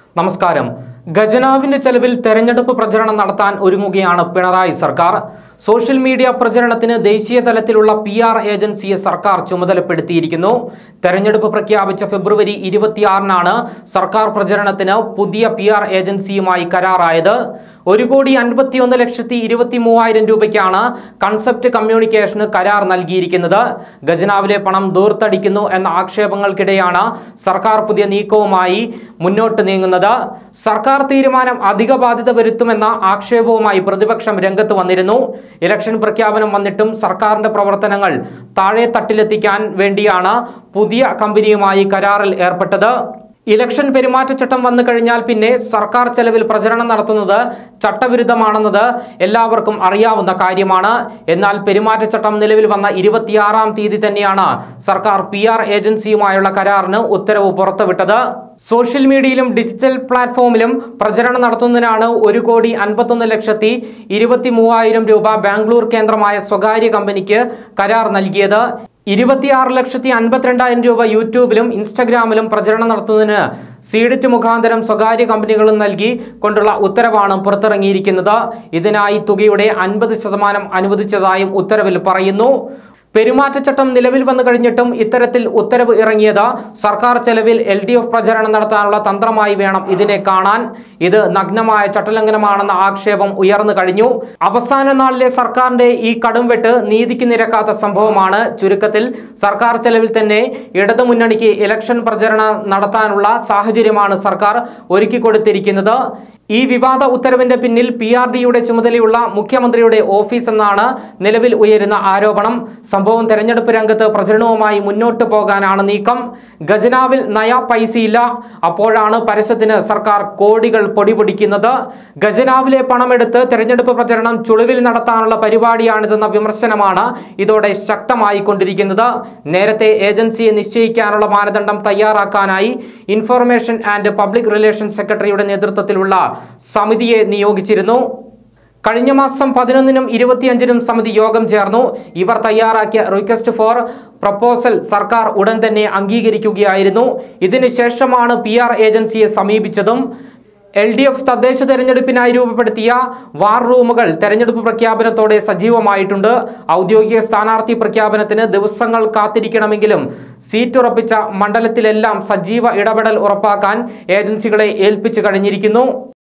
നമസ്കാരം ഖജനാവിന്റെ ചെലവിൽ തെരഞ്ഞെടുപ്പ് പ്രചരണം നടത്താൻ ഒരുങ്ങുകയാണ് പിണറായി സർക്കാർ സോഷ്യൽ മീഡിയ പ്രചരണത്തിന് ദേശീയ തലത്തിലുള്ള പി ആർ ഏജൻസിയെ സർക്കാർ ചുമതലപ്പെടുത്തിയിരിക്കുന്നു തെരഞ്ഞെടുപ്പ് പ്രഖ്യാപിച്ച ഫെബ്രുവരി ഇരുപത്തിയാറിനാണ് സർക്കാർ പ്രചരണത്തിന് പുതിയ പി ആർ ഏജൻസിയുമായി കരാറായത് ഒരു കോടി അൻപത്തിയൊന്ന് ലക്ഷത്തി ഇരുപത്തി മൂവായിരം രൂപയ്ക്കാണ് കൺസെപ്റ്റ് കമ്മ്യൂണിക്കേഷന് കരാർ നൽകിയിരിക്കുന്നത് ഖജനാവിലെ പണം ദൂർത്തടിക്കുന്നു എന്ന ആക്ഷേപങ്ങൾക്കിടെയാണ് സർക്കാർ പുതിയ നീക്കവുമായി മുന്നോട്ട് നീങ്ങുന്നത് സർക്കാർ തീരുമാനം അധിക ബാധ്യത വരുത്തുമെന്ന ആക്ഷേപവുമായി പ്രതിപക്ഷം രംഗത്ത് വന്നിരുന്നു ഇലക്ഷൻ പ്രഖ്യാപനം വന്നിട്ടും സർക്കാരിന്റെ പ്രവർത്തനങ്ങൾ താഴെ തട്ടിലെത്തിക്കാൻ വേണ്ടിയാണ് പുതിയ കമ്പനിയുമായി കരാറിൽ ഏർപ്പെട്ടത് ഇലക്ഷൻ പെരുമാറ്റച്ചട്ടം വന്നു കഴിഞ്ഞാൽ പിന്നെ സർക്കാർ ചെലവിൽ പ്രചരണം നടത്തുന്നത് ചട്ടവിരുദ്ധമാണെന്നത് എല്ലാവർക്കും അറിയാവുന്ന കാര്യമാണ് എന്നാൽ പെരുമാറ്റച്ചട്ടം നിലവിൽ വന്ന ഇരുപത്തിയാറാം തീയതി തന്നെയാണ് സർക്കാർ പി ആർ ഏജൻസിയുമായുള്ള കരാറിന് ഉത്തരവ് പുറത്തുവിട്ടത് സോഷ്യൽ മീഡിയയിലും ഡിജിറ്റൽ പ്ലാറ്റ്ഫോമിലും പ്രചരണം നടത്തുന്നതിനാണ് ഒരു കോടി അൻപത്തൊന്ന് ലക്ഷത്തി ഇരുപത്തി മൂവായിരം രൂപ ബാംഗ്ലൂർ കേന്ദ്രമായ സ്വകാര്യ കമ്പനിക്ക് കരാർ നൽകിയത് ഇരുപത്തിയാറ് ലക്ഷത്തി അൻപത്തിരണ്ടായിരം രൂപ യൂട്യൂബിലും ഇൻസ്റ്റഗ്രാമിലും പ്രചരണം നടത്തുന്നതിന് സീഡിറ്റ് മുഖാന്തരം സ്വകാര്യ കമ്പനികളും നൽകി കൊണ്ടുള്ള ഉത്തരവാണ് പുറത്തിറങ്ങിയിരിക്കുന്നത് ഇതിനായി തുകയുടെ അൻപത് ശതമാനം അനുവദിച്ചതായും ഉത്തരവിൽ പറയുന്നു പെരുമാറ്റച്ചട്ടം നിലവിൽ വന്നു കഴിഞ്ഞിട്ടും ഇത്തരത്തിൽ ഉത്തരവ് ഇറങ്ങിയത് സർക്കാർ ചെലവിൽ എൽ ഡി എഫ് പ്രചരണം നടത്താനുള്ള തന്ത്രമായി വേണം ഇതിനെ കാണാൻ ഇത് നഗ്നമായ ചട്ടലംഘനമാണെന്ന ആക്ഷേപം ഉയർന്നു കഴിഞ്ഞു അവസാന നാളിലെ സർക്കാരിന്റെ ഈ കടുംവെട്ട് നീതിക്ക് നിരക്കാത്ത സംഭവമാണ് ചുരുക്കത്തിൽ സർക്കാർ ചെലവിൽ തന്നെ ഇടതുമുന്നണിക്ക് ഇലക്ഷൻ പ്രചരണം നടത്താനുള്ള സാഹചര്യമാണ് സർക്കാർ ഒരുക്കി കൊടുത്തിരിക്കുന്നത് ഈ വിവാദ ഉത്തരവിന്റെ പിന്നിൽ പി ആർ ഡിയുടെ ചുമതലയുള്ള മുഖ്യമന്ത്രിയുടെ ഓഫീസ് എന്നാണ് നിലവിൽ ഉയരുന്ന ആരോപണം സംഭവം തെരഞ്ഞെടുപ്പ് രംഗത്ത് പ്രചരണവുമായി മുന്നോട്ട് പോകാനാണ് നീക്കം ഖജനാവിൽ നയ പൈസയില്ല അപ്പോഴാണ് പരസ്യത്തിന് സർക്കാർ കോടികൾ പൊടിപൊടിക്കുന്നത് ഖജനാവിലെ പണമെടുത്ത് തെരഞ്ഞെടുപ്പ് പ്രചരണം ചുളിവിൽ നടത്താനുള്ള പരിപാടിയാണിതെന്ന വിമർശനമാണ് ഇതോടെ ശക്തമായി കൊണ്ടിരിക്കുന്നത് നേരത്തെ ഏജൻസിയെ നിശ്ചയിക്കാനുള്ള മാനദണ്ഡം തയ്യാറാക്കാനായി ഇൻഫർമേഷൻ ആൻഡ് പബ്ലിക് റിലേഷൻസ് സെക്രട്ടറിയുടെ നേതൃത്വത്തിലുള്ള സമിതിയെ നിയോഗിച്ചിരുന്നു കഴിഞ്ഞ മാസം പതിനൊന്നിനും ഇരുപത്തിയഞ്ചിനും സമിതി യോഗം ചേർന്നു ഇവർ തയ്യാറാക്കിയ റിക്വസ്റ്റ് ഫോർ പ്രപ്പോസൽ സർക്കാർ ഉടൻ തന്നെ അംഗീകരിക്കുകയായിരുന്നു ഇതിനുശേഷമാണ് പി ആർ ഏജൻസിയെ സമീപിച്ചതും എൽ ഡി എഫ് തദ്ദേശ തെരഞ്ഞെടുപ്പിനായി രൂപപ്പെടുത്തിയ വാർ റൂമുകൾ തെരഞ്ഞെടുപ്പ് പ്രഖ്യാപനത്തോടെ സജീവമായിട്ടുണ്ട് ഔദ്യോഗിക സ്ഥാനാർത്ഥി പ്രഖ്യാപനത്തിന് ദിവസങ്ങൾ കാത്തിരിക്കണമെങ്കിലും സീറ്റ് ഉറപ്പിച്ച മണ്ഡലത്തിലെല്ലാം സജീവ ഇടപെടൽ ഉറപ്പാക്കാൻ ഏജൻസികളെ ഏൽപ്പിച്ചു കഴിഞ്ഞിരിക്കുന്നു